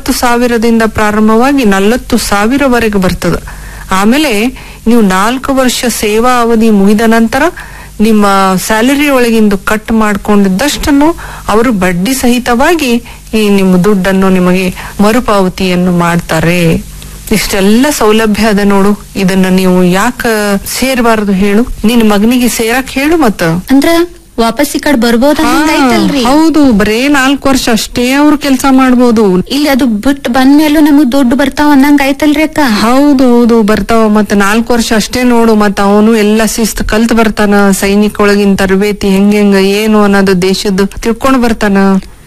ಇಪ್ಪತ್ತು ಸಾವಿರದಿಂದ ಪ್ರಾರಂಭವಾಗಿ ನಲವತ್ತು ಸಾವಿರವರೆಗೆ ಬರ್ತದ ಆಮೇಲೆ ನೀವು ನಾಲ್ಕು ವರ್ಷ ಸೇವಾ ಅವಧಿ ಮುಗಿದ ನಂತರ ನಿಮ್ಮ ಸ್ಯಾಲರಿ ಒಳಗಿಂದು ಕಟ್ ಮಾಡ್ಕೊಂಡಿದ್ದಷ್ಟನ್ನು ಅವರು ಬಡ್ಡಿ ಸಹಿತವಾಗಿ ಈ ನಿಮ್ಮ ದುಡ್ಡನ್ನು ನಿಮಗೆ ಮರುಪಾವತಿಯನ್ನು ಮಾಡ್ತಾರೆ ಇಷ್ಟೆಲ್ಲ ಸೌಲಭ್ಯ ಅದ ನೋಡು ಇದನ್ನ ನೀವು ಯಾಕ ಸೇರ್ಬಾರದು ಹೇಳು ನಿನ್ ಮಗನಿಗೆ ಸೇರಕ್ ಹೇಳು ಮತ್ತ ಅಂದ್ರ ವಾಪಸ್ ಈ ಕಡೆ ಬರ್ಬೋದ ಐತಲ್ರಿ ಹೌದು ಬರೇ ನಾಲ್ಕು ವರ್ಷ ಅಷ್ಟೇ ಅವ್ರು ಕೆಲಸ ಮಾಡ್ಬೋದು ಇಲ್ಲಿ ಅದು ಬಿಟ್ಟು ಬಂದ್ಮೇಲೂ ನಮಗ್ ದುಡ್ಡು ಬರ್ತಾವ ಅನ್ನಂಗ ಆಯ್ತಲ್ರಿ ಅಕ್ಕ ಹೌದು ಹೌದು ಬರ್ತಾವ ಮತ್ತೆ ನಾಲ್ಕು ವರ್ಷ ಅಷ್ಟೇ ನೋಡು ಮತ್ತ ಅವನು ಎಲ್ಲ ಶಿಸ್ತು ಕಲ್ತ್ ಬರ್ತಾನ ಸೈನಿಕ ಒಳಗಿನ ತರಬೇತಿ ಹೆಂಗ್ ಹೆಂಗ ಏನು ಅನ್ನೋದು ದೇಶದ್ದು ತಿಳ್ಕೊಂಡ್ ಬರ್ತಾನ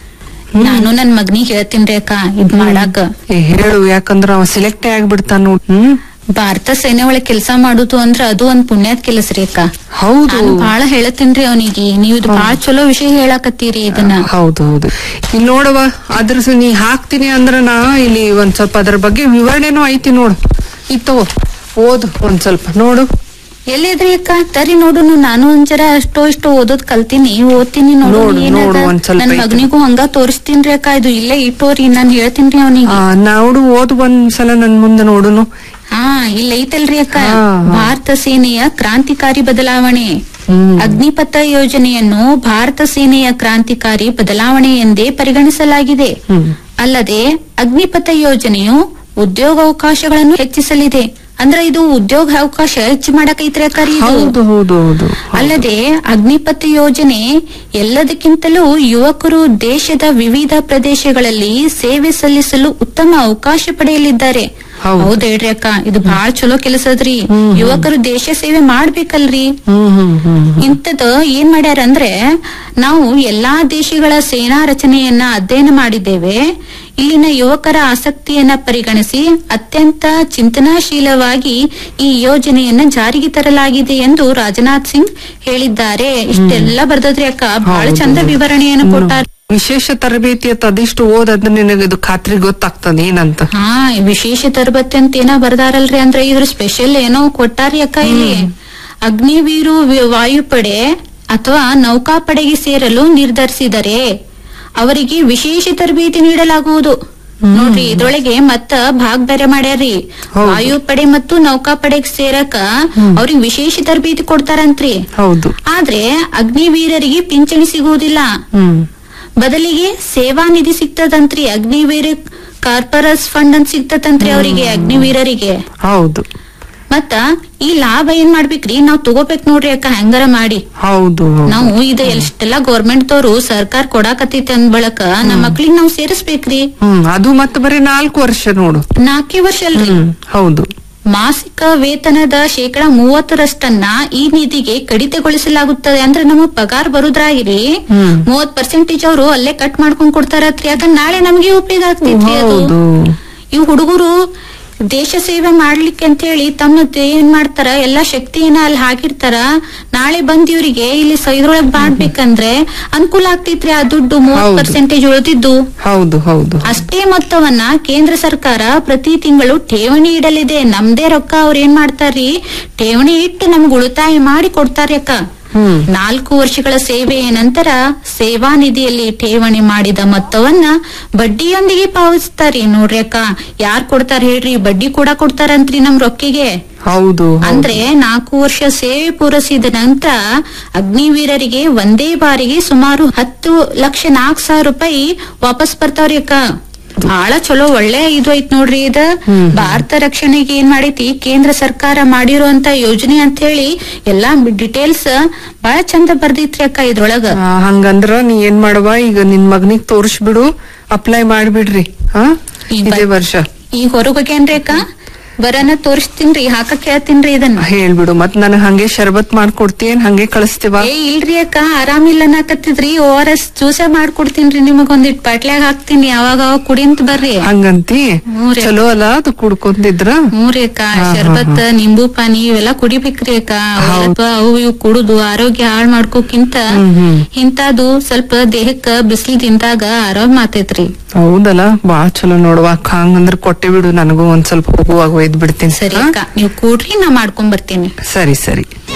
ನಾನು ನನ್ ಮಗನಿಗೆ ಹೇಳ್ತೀನ್ರಿ ಅಕ್ಕ ಇದ್ ಮಾಡಾಕ ಏ, ಹೇಳು ಯಾಕಂದ್ರ ಅವ ಸಿಲೆಕ್ಟೇ ಆಗ್ಬಿಡ್ತಾನ ನೋಡ್. ಹ್ಮ್ ಭಾರತ ಸೇನೆ ಒಳಗ್ ಕೆಲ್ಸ ಮಾಡುದು ಅಂದ್ರ ಅದು ಒಂದ್ ಪುಣ್ಯದ ಕೆಲಸ ರೀ ಅಕ್ಕ ಹೌದು ನಾನು ಬಾಳ ಹೇಳತ್ತೀನ್ರಿ ಅವನಿಗೆ ನೀವ್ ಇದು ಬಾಳ ಚಲೋ ವಿಷಯ ಹೇಳಾಕತ್ತೀರಿ ಇದನ್ನ ಹೌದು ಹೌದು ಇಲ್ಲಿ ನೋಡವ ಅದ್ರ ಸ- ನೀ ಹಾಕ್ತೀನಿ ಅಂದ್ರ ನಾ ಇಲ್ಲಿ ಒಂದ್ ಸ್ವಲ್ಪ ಅದ್ರ ಬಗ್ಗೆ ವಿವರಣೆನೂ ಐತಿ ನೋಡು ಇತ್ತು ಓದು ಒಂದ್ ಸ್ವಲ್ಪ ನೋಡು ಎಲ್ಲಿದ್ರಿ ಅಕ್ಕ ತರಿ ನೋಡುನು ನಾನು ಒಂದ್ಸರ ಅಷ್ಟೋ ಇಷ್ಟೋ ಓದೋದ್ ಕಲ್ತೀನಿ ಓದ್ತೀನಿ ನೋಡು ನೋಡು, ಏನದ ನೋಡು, ಒಂದ್ ಸ್ವಲ್ಪ ನನ್ ಐತೆ. ಮಗನಿಗೂ ಹಂಗ ತೋರಿಸ್ತೀನ್ರಿ ಅಕ್ಕ ಇದು ಇಲ್ಲೇ ಇಟ್ಟೋರಿ ನಾನ್ ಹೇಳ್ತೀನ್ರಿ ಅವನಿಗೆ ಆ, ನೋಡು ಓದ್ ಒಂದ್ಸಲ ನನ್ ಮುಂದೆ ನೋಡುನು ಹಾ ಇಲ್ಲ ಐತಲ್ರಿ ಅಕ್ಕ ಹಾ, ಹಾ. ಭಾರತ ಸೇನೆಯ ಕ್ರಾಂತಿಕಾರಿ ಬದಲಾವಣೆ ಹ್ಮ್. ಅಗ್ನಿಪಥ ಯೋಜನೆಯನ್ನು ಭಾರತ ಸೇನೆಯ ಕ್ರಾಂತಿಕಾರಿ ಬದಲಾವಣೆ ಎಂದೇ ಪರಿಗಣಿಸಲಾಗಿದೆ ಹ್ಮ್. ಅಲ್ಲದೆ ಅಗ್ನಿಪಥ ಯೋಜನೆಯು ಉದ್ಯೋಗಾವಕಾಶಗಳನ್ನು ಹೆಚ್ಚಿಸಲಿದೆ ಅಂದ್ರೆ ಇದು ಉದ್ಯೋಗ ಅವಕಾಶ ಹೆಚ್ಚು ಮಾಡಕೈತ್ರಿ ಅಕ್ಕ ರೀ ಇದು. ಹೌದು ಹೌದು ಹೌದು ಅಲ್ಲದೆ ಅಗ್ನಿಪಥ ಯೋಜನೆ ಎಲ್ಲದಕ್ಕಿಂತಲೂ ಯುವಕರು ದೇಶದ ವಿವಿಧ ಪ್ರದೇಶಗಳಲ್ಲಿ ಸೇವೆ ಸಲ್ಲಿಸಲು ಉತ್ತಮ ಅವಕಾಶ ಪಡೆಯಲಿದ್ದಾರೆ ಹೌದು. ಹೌದ್ ಹೇಳ್ರಿ ಅಕ್ಕ ಇದು ಬಹಳ ಚಲೋ ಕೆಲಸದ್ರಿ ಯುವಕರು ದೇಶ ಸೇವೆ ಮಾಡ್ಬೇಕಲ್ರಿ ಹ್ಮ್ ಹ್ಮ್ ಹ್ಮ್ ಇಂಥದ್ ಏನ್ ಮಾಡ್ಯಾರ ಅಂದ್ರೆ ನಾವು ಎಲ್ಲಾ ದೇಶಗಳ ಸೇನಾ ರಚನೆಯನ್ನ ಅಧ್ಯಯನ ಮಾಡಿದ್ದೇವೆ ಇಲ್ಲಿನ ಯುವಕರ ಆಸಕ್ತಿಯನ್ನ ಪರಿಗಣಿಸಿ ಅತ್ಯಂತ ಚಿಂತನಾಶೀಲವಾಗಿ ಈ ಯೋಜನೆಯನ್ನ ಜಾರಿಗೆ ತರಲಾಗಿದೆ ಎಂದು ರಾಜನಾಥ್ ಸಿಂಗ್ ಹೇಳಿದ್ದಾರೆ ಇಷ್ಟೆಲ್ಲ ಬರ್ದದ್ರಿ ಅಕ್ಕ ಬಹಳ ಹೌದು, ಚಂದ ಹೌದು. ವಿವರಣೆಯನ್ನು ಕೊಟ್ಟಾರ ವಿಶೇಷ ತರಬೇತಿ ಅಂತ ಅದಿಷ್ಟು ಓದದ್ ನಿನಗೆ ಇದು ಖಾತ್ರಿ ಗೊತ್ತಾಗ್ತದ ಏನಂತ ಹಾ ವಿಶೇಷ ತರಬೇತಿ ಅಂತ ಏನೋ ಬರ್ದಾರಲ್ರಿ ಅಂದ್ರೆ ಇದ್ರ ಸ್ಪೆಷಲ್ ಏನೋ ಕೊಟ್ಟಾರಿ ಅಕ್ಕ ಇಲ್ಲಿ ಅಗ್ನಿವೀರು ವಿ- ವಾಯುಪಡೆ ಅಥವಾ ನೌಕಾಪಡೆಗೆ ಸೇರಲು ನಿರ್ಧರಿಸಿದರೆ ಅವರಿಗೆ ವಿಶೇಷ ತರಬೇತಿ ನೀಡಲಾಗುವುದು ನೋಡ್ರಿ ಇದ್ರೊಳಗೆ ಮತ್ತ ಭಾಗ್ ಬೇರೆ ಮಾಡ್ಯಾರ್ರಿ ಹೌದು. ವಾಯುಪಡೆ ಮತ್ತು ನೌಕಾಪಡೆಗೆ ಸೇರಕ ಅವ್ರಿಗೆ ವಿಶೇಷ ತರಬೇತಿ ಕೊಡ್ತಾರಂತ್ರಿ ಹೌದು ಆದ್ರೆ ಅಗ್ನಿವೀರರಿಗೆ ಪಿಂಚಣಿ ಸಿಗುವುದಿಲ್ಲ ಹ್ಮ್ ಬದಲಿಗೆ ಸೇವಾ ನಿಧಿ ಸಿಗ್ತದಂತ್ರಿ ಅಗ್ನಿವೀರ ಕಾರ್ಪೊರಸ್ ಫಂಡ್ ಅಂತ ಸಿಗ್ತದಂತ್ರಿ ಅವರಿಗೆ ಅಗ್ನಿವೀರರಿಗೆ ಹೌದು ಮತ್ತ ಈ ಲಾಭ ಏನ್ ಮಾಡ್ಬೇಕ್ರಿ ನಾವ್ ತಗೋಬೇಕ್ ನೋಡ್ರಿ ಅಕ್ಕ ಹೆಂಗಾರ ಮಾಡಿ ಹೌದು ಹೌದು ನಾವು ಇದು ಎಷ್ಟೆಲ್ಲಾ ಗೌರ್ಮೆಂಟ್ ದವ್ರು ಸರ್ಕಾರ ಕೊಡಾಕತ್ತೈತಿ ಅಂದ್ ಬಳಕ ನಮ್ಮ ಮಕ್ಳಿಗೆ ನಾವ್ ಸೇರಿಸ್ಬೇಕ್ರಿ ಹ್ಮ್ ಅದು ಮತ್ತೆ ಬರೀ ನಾಲ್ಕು ವರ್ಷ ನೋಡು ನಾಲ್ಕೇ ವರ್ಷ ಅಲ್ರಿ ಹ್ಮ್ ಹೌದು ಮಾಸಿಕ ವೇತನದ ಶೇಕಡ ಮೂವತ್ತರಷ್ಟನ್ನ ಈ ನಿಧಿಗೆ ಕಡಿತಗೊಳಿಸಲಾಗುತ್ತದೆ ಅಂದ್ರೆ ನಮಗ್ ಪಗಾರ ಬರುದ್ರಾಗಿರಿ ಹ್ಮ್. ಮೂವತ್ ಪರ್ಸೆಂಟೇಜ್ ಅವರು ಅಲ್ಲೇ ಕಟ್ ಮಾಡ್ಕೊಂಡ್ ಕೊಡ್ತಾರತ್ರಿ ಯಾಕಂದ್ರೆ ನಾಳೆ ನಮಗೆ ಉಪಯೋಗ ಆಗ್ತೈತ್ರಿ ಅದು ಹೌದು ಇವ್ ಹುಡುಗರು ದೇಶ ಸೇವೆ ಮಾಡ್ಲಿಕ್ಕೆ ಅಂತ ಹೇಳಿ ತಮ್ಮ ದೇ- ಏನ್ ಮಾಡ್ತಾರ ಎಲ್ಲಾ ಶಕ್ತಿಯನ್ನ ಅಲ್ಲಿ ಹಾಕಿರ್ತಾರ ನಾಳೆ ಬಂದ್ ಇವ್ರಿಗೆ ಇಲ್ಲಿ ಸ- ಇದ್ರೊಳಗ್ ಮಾಡ್ಬೇಕಂದ್ರೆ ಅನುಕೂಲ ಆಗ್ತೈತ್ರಿ ಆ ದುಡ್ಡು ಮೂವತ್ ಹೌದು. ಪರ್ಸೆಂಟೇಜ್ ಉಳಿದಿದ್ದು ಹೌದು ಹೌದು ಅಷ್ಟೇ ಮೊತ್ತವನ್ನ ಕೇಂದ್ರ ಸರ್ಕಾರ ಪ್ರತಿ ತಿಂಗಳು ಠೇವಣಿ ಇಡಲಿದೆ ನಮ್ದೇ ರೊಕ್ಕ ಅವ್ರ ಏನ್ ಮಾಡ್ತಾರ್ರಿ ಠೇವಣಿ ಇಟ್ಟು ನಮ್ಗ್ ಉಳಿತಾಯ ಮಾಡಿ ಕೊಡ್ತಾರ್ರಿ ಅಕ್ಕ ಹ್ಮ್ ನಾಲ್ಕು ವರ್ಷಗಳ ಸೇವೆಯ ನಂತರ ಸೇವಾ ನಿಧಿಯಲ್ಲಿ ಠೇವಣಿ ಮಾಡಿದ ಮೊತ್ತವನ್ನ ಬಡ್ಡಿಯೊಂದಿಗೆ ಪಾವತಿಸ್ತಾರಿ ನೋಡ್ರಿ ಅಕ್ಕ ಯಾರ್ ಕೊಡ್ತಾರ ಹೇಳ್ರಿ ಬಡ್ಡಿ ಕೂಡ ಕೊಡ್ತಾರಂತ್ರಿ ನಮ್ ರೊಕ್ಕಿಗೆ ಹೌದು ಹೌದು. ಅಂದ್ರೆ ನಾಲ್ಕು ವರ್ಷ ಸೇವೆ ಪೂರೈಸಿದ ನಂತರ ಅಗ್ನಿವೀರರಿಗೆ ಒಂದೇ ಬಾರಿಗೆ ಸುಮಾರು ಹತ್ತು ಲಕ್ಷ ನಾಲ್ಕು ಸಾವಿರ ರೂಪಾಯಿ ವಾಪಸ್ ಬರ್ತಾವ್ರಿ ಅಕ್ಕ ಬಹಳ ಚಲೋ ಒಳ್ಳೆ ಇದು ಐತ್ ನೋಡ್ರಿ ಇದ ಭಾರತ ರಕ್ಷಣೆಗೆ ಏನ್ ಮಾಡೈತಿ ಕೇಂದ್ರ ಸರ್ಕಾರ ಮಾಡಿರುವಂತ ಯೋಜನೆ ಅಂತ ಹೇಳಿ ಎಲ್ಲಾ ಡಿಟೇಲ್ಸ್ ಬಹಳ ಚಂದ ಬರ್ದೈತ್ರಿ ಅಕ್ಕ ಇದ್ರೊಳಗ ಆ, ಹಂಗಂದ್ರ ನೀ ಏನ್ ಮಾಡವ ಈಗ ನಿನ್ ಮಗನಿಗ್ ತೋರ್ಸ್ಬಿಡು ಅಪ್ಲೈ ಮಾಡ್ಬಿಡ್ರಿ ಹಾ ಈ ಇದೇ ಬ- ವರ್ಷ ಈಗ ಹೊರಗೋಗ್ಯಾನ್ರಿ ಅಕ್ಕ ಬರನ ತೋರಿಸ್ತೀನ್ರಿ ಹಾಕಕ್ ಹೇಳ್ತೀನ್ರಿ ಇದನ್ನ ಹೇಳ್ಬಿಡು ಮತ್ ನನಗ್ ಹಂಗೆ ಶರ್ಬತ್ ಮಾಡ್ಕೊಡ್ತೀಯನ್ ಹಂಗೆ ಕಳಿಸ್ತೀವ ಏ ಇಲ್ರಿ ಅಕ್ಕ ಆರಾಮಿಲ್ಲ ಅನ್ನಕತ್ತಿದ್ರಿ ಓ ಆರ್ ಎಸ್ ಜ್ಯೂಸ ಮಾಡ್ಕೊಡ್ತೀನ್ರಿ ನಿಮಗ್ ಒಂದಿಟ್ ಪಾಟ್ಲ್ಯಾಗ ಹಾಕ್ತೀನಿ ಅವಾಗ ಅವಾಗ ಕುಡಿಂತ ಬರ್ರಿ ಹಂಗಂತಿ ಹ್ಞೂ ರೀ. ಚಲೋ ಅಲ್ಲ ಅದು ಕುಡ್ಕೊಂತಿದ್ರ ಹ್ಞೂರಿ ಅಕ್ಕ ಶರ್ಬತ್ ನಿಂಬು ಪಾನಿ ಇವೆಲ್ಲ ಕುಡಿಬೇಕ್ರಿ ಅಕ್ಕ ಅವೆಲ್ಲ ಅವು ಇವು ಕುಡುದು ಆರೋಗ್ಯ ಹಾಳ್ ಮಾಡ್ಕೋಕ್ಕಿಂತ ಹ್ಮ್ ಹ್ಮ್ ಇಂತಾದು ಸ್ವಲ್ಪ ದೇಹಕ್ಕ ಬಿಸಿಲು ತಿಂದಾಗ ಆರಾಮ್ ಆತೈತ್ರಿ ಹೌದಲ್ಲ ಬಾಳ್ ಚಲೋ ನೋಡುವ ಅಕ್ಕ ಹಂಗಂದ್ರ ಕೊಟ್ಟೆ ಬಿಡು ನನಗೂ ಒಂದ್ ಸ್ವಲ್ಪ ಹೋಗುವಾಗ ಒಯ್ದ್ ಬಿಡ್ತೀನಿ ಸರಿ ಹಾ? ಅಕ್ಕ ನೀವು ಕೂಡ್ರಿ ನಾ ಮಾಡ್ಕೊಂಡ್ ಬರ್ತೀನಿ ಸರಿ ಸರಿ